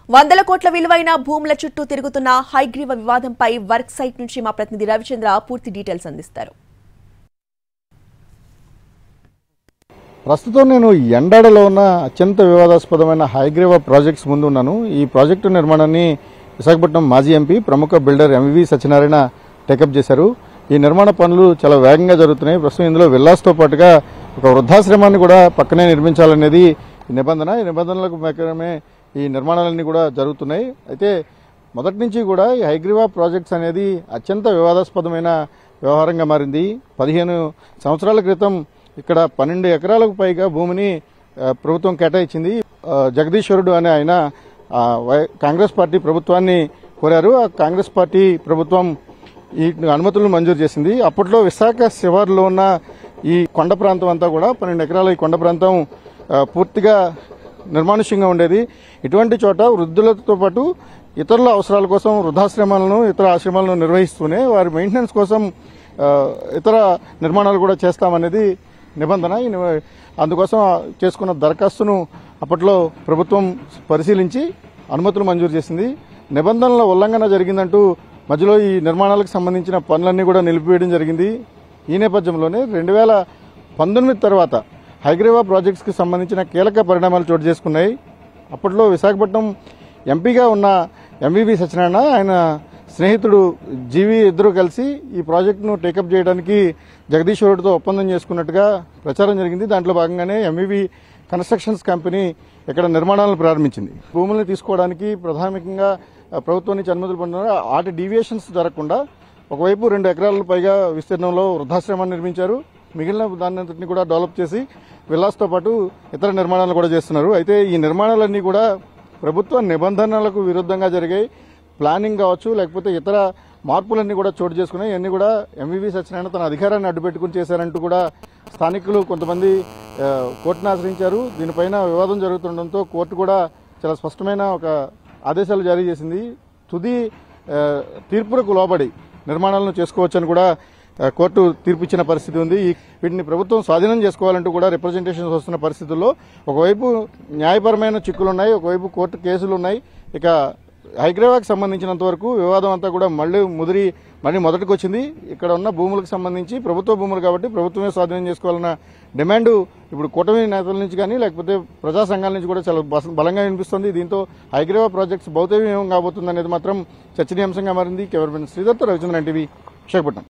వందల కోట్ల విలువైన భూముల చుట్టూ తిరుగుతున్న హైగ్రీవ వివాదంపై వర్క్ సైట్ నుంచి మా ప్రతినిధి రవిచంద్ర పూర్తి డీటెయిల్స్ అందిస్తారు ప్రస్తుతం నేను ఎండాడలో ఉన్న అత్యంత వివాదాస్పదమైన హైగ్రీవ ప్రాజెక్ట్స్ ముందు ఉన్నాను ఈ ప్రాజెక్టు నిర్మాణాన్ని విశాఖపట్నం మాజీ ఎంపీ ప్రముఖ బిల్డర్ ఎంవి సత్యనారాయణ టేకప్ చేశారు ఈ నిర్మాణ పనులు చాలా వేగంగా జరుగుతున్నాయి ప్రస్తుతం ఇందులో విల్లాస్తో పాటుగా ఒక వృద్ధాశ్రమాన్ని కూడా పక్కనే నిర్మించాలనేది ఈ నిబంధన ఈ నిబంధనలకు ప్రకారమే ఈ నిర్మాణాలన్నీ కూడా జరుగుతున్నాయి అయితే మొదటి నుంచి కూడా ఈ హైగ్రీవా ప్రాజెక్ట్స్ అనేది అత్యంత వివాదాస్పదమైన వ్యవహారంగా మారింది పదిహేను సంవత్సరాల క్రితం ఇక్కడ పన్నెండు ఎకరాలకు పైగా భూమిని ఆ, ప్రభుత్వం కేటాయించింది ఆ, జగదీశ్వరుడు అనే ఆయన ఆ, వై- కాంగ్రెస్ పార్టీ ప్రభుత్వాన్ని కోరారు ఆ కాంగ్రెస్ పార్టీ ప్రభుత్వం ఈ అనుమతులను మంజూరు చేసింది అప్పట్లో విశాఖ శివారులో ఉన్న ఈ కొండ ప్రాంతం అంతా కూడా పన్నెండు ఎకరాల ఈ కొండ ప్రాంతం ఆ, పూర్తిగా నిర్మానుష్యంగా ఉండేది ఇటువంటి చోట వృద్ధులతో పాటు ఇతరుల అవసరాల కోసం వృద్ధాశ్రమాలను ఇతర ఆశ్రమాలను నిర్వహిస్తూనే వారి మెయింటెనెన్స్ కోసం ఆ, ఇతర నిర్మాణాలు కూడా చేస్తామనేది నిబంధన ఈ నిబ- అందుకోసం చేసుకున్న దరఖాస్తును అప్పట్లో ప్రభుత్వం పరిశీలించి అనుమతులు మంజూరు చేసింది నిబంధనల ఉల్లంఘన జరిగిందంటూ మధ్యలో ఈ నిర్మాణాలకు సంబంధించిన పనులన్నీ కూడా నిలిపివేయడం జరిగింది ఈ నేపథ్యంలోనే రెండు వేల పంతొమ్మిది తర్వాత హైగ్రీవా ప్రాజెక్ట్స్కి సంబంధించిన కీలక పరిణామాలు చోటు చేసుకున్నాయి అప్పట్లో విశాఖపట్నం ఎంపీగా ఉన్న ఎంవీవి సత్యనారాయణ ఆయన స్నేహితుడు జీవి ఇద్దరు కలిసి ఈ ప్రాజెక్టును టేకప్ చేయడానికి జగదీశ్వరుడితో ఒప్పందం చేసుకున్నట్టుగా ప్రచారం జరిగింది దాంట్లో భాగంగానే ఎంవీవి కన్స్ట్రక్షన్స్ కంపెనీ ఇక్కడ నిర్మాణాలను ప్రారంభించింది భూములను తీసుకోవడానికి ప్రాథమికంగా ఆ, ప్రభుత్వం నుంచి అనుమతులు పొందినారు ఆటి డీవియేషన్స్ జరగకుండా ఒకవైపు రెండు ఎకరాల పైగా విస్తీర్ణంలో వృద్ధాశ్రమాన్ని నిర్మించారు మిగిలిన దాన్ని అంతటిని కూడా డెవలప్ చేసి విల్లాస్తో పాటు ఇతర నిర్మాణాలు కూడా చేస్తున్నారు అయితే ఈ నిర్మాణాలన్నీ కూడా ప్రభుత్వ నిబంధనలకు విరుద్ధంగా జరిగాయి ప్లానింగ్ కావచ్చు లేకపోతే ఇతర మార్పులన్నీ కూడా చోటు చేసుకున్నాయి ఇవన్నీ కూడా ఎంవీవీ సత్యనారాయణ తన అధికారాన్ని అడ్డుపెట్టుకుని చేశారంటూ కూడా స్థానికులు కొంతమంది ఆ, కోర్టును ఆశ్రయించారు దీనిపైన వివాదం జరుగుతుండడంతో కోర్టు కూడా చాలా స్పష్టమైన ఒక ఆదేశాలు జారీ చేసింది తుది ఆ, తీర్పులకు లోబడి నిర్మాణాలను చేసుకోవచ్చని కూడా ఆ, కోర్టు తీర్పిచ్చిన పరిస్థితి ఉంది ఈ- వీటిని ప్రభుత్వం స్వాధీనం చేసుకోవాలంటూ కూడా రిప్రజెంటేషన్స్ వస్తున్న పరిస్థితుల్లో ఒకవైపు న్యాయపరమైన చిక్కులు ఉన్నాయి ఒకవైపు కోర్టు కేసులు ఉన్నాయి ఇక హైగ్రేవాకి సంబంధించినంత వరకు వివాదం అంతా కూడా మళ్ళీ ముదిరి మళ్ళీ మొదటికి వచ్చింది ఇక్కడ ఉన్న భూములకు సంబంధించి ప్రభుత్వ భూములు కాబట్టి ప్రభుత్వమే స్వాధీనం చేసుకోవాలన్న డిమాండ్ ఇప్పుడు కూటమి నేతల నుంచి కానీ లేకపోతే ప్రజా సంఘాల నుంచి కూడా చాలా బస- బలంగా వినిపిస్తుంది దీంతో హైగ్రేవా ప్రాజెక్ట్స్ భౌతికం కాబోతుంది అనేది మాత్రం చర్చనీయాంశంగా మారింది కెమెరామెన్ శ్రీదత్త రవిచంద్రన్ టీవీ విశాఖపట్నం